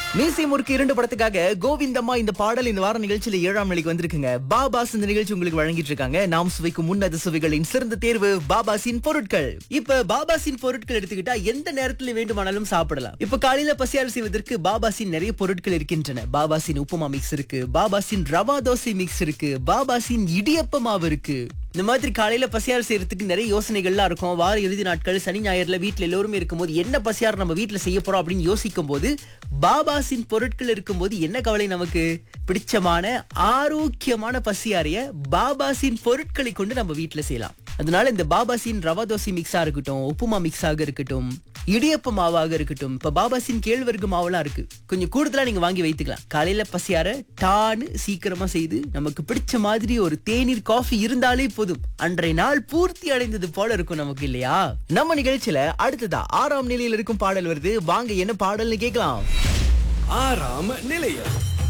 மீசை முறுக்கு இரண்டு படத்துக்காக கோவிந்தம்மா இந்த பாடல் இந்த வார நிகழ்ச்சியில ஏழாம் நிலைக்கு வந்திருக்குங்க பாபாஸ் இந்த நிகழ்ச்சி உங்களுக்கு வழங்கிட்டு இருக்காங்க நாம் சுவைக்கும் முன்னது சுவைகளின் சிறந்த தேர்வு பாபாசின் பொருட்கள் இப்ப பாபாசின் பொருட்கள் எடுத்துக்கிட்டா எந்த நேரத்துல வேண்டுமானாலும் சாப்பிடலாம் இப்ப காலையில பசியாறு செய்வதற்கு பாபாசின் நிறைய பொருட்கள் இருக்கின்றன பாபாசின் உப்புமா மிக்ஸ் இருக்கு பாபாசின் ரவா தோசை மிக்ஸ் இருக்கு பாபாசின் இடியப்ப மாவு இருக்கு இந்த மாதிரி காலையில பசியாறு செய்யறதுக்கு நிறைய யோசனைகள்லாம் இருக்கும் வார இறுதி நாட்கள் சனி ஞாயிறுல வீட்ல எல்லோருமே இருக்கும்போது என்ன பசியாறு நம்ம வீட்ல செய்ய போறோம் அப்படின்னு யோசிக்கும் போது பாபாசின் பொருட்கள் இருக்கும்போது என்ன கவலை நமக்கு பிடிச்சமான ஆரோக்கியமான பசியாரிய பாபாசின் பொருட்களை கொண்டு நம்ம வீட்ல செய்யலாம் அதனால இந்த பாபாசின் ரவா தோசை மிக்ஸா இருக்கட்டும் உப்புமா மிக்ஸாக இருக்கட்டும் இடியப்ப மாவாக இருக்கட்டும் இப்ப பாபாசின் கேழ்வரகு மாவெல்லாம் இருக்கு கொஞ்சம் கூடுதலா நீங்க வாங்கி வைத்துக்கலாம் காலையில பசியார டான்னு சீக்கிரமா செய்து நமக்கு பிடிச்ச மாதிரி ஒரு தேநீர் காஃபி இருந்தாலே போதும் அன்றைய நாள் பூர்த்தி அடைந்தது போல இருக்கும் நமக்கு இல்லையா நம்ம நிகழ்ச்சியில அடுத்ததா ஆறாம் நிலையில் இருக்கும் பாடல் வருது வாங்க என்ன பாடல்னு கேட்கலாம் ஆறாம் நிலையம்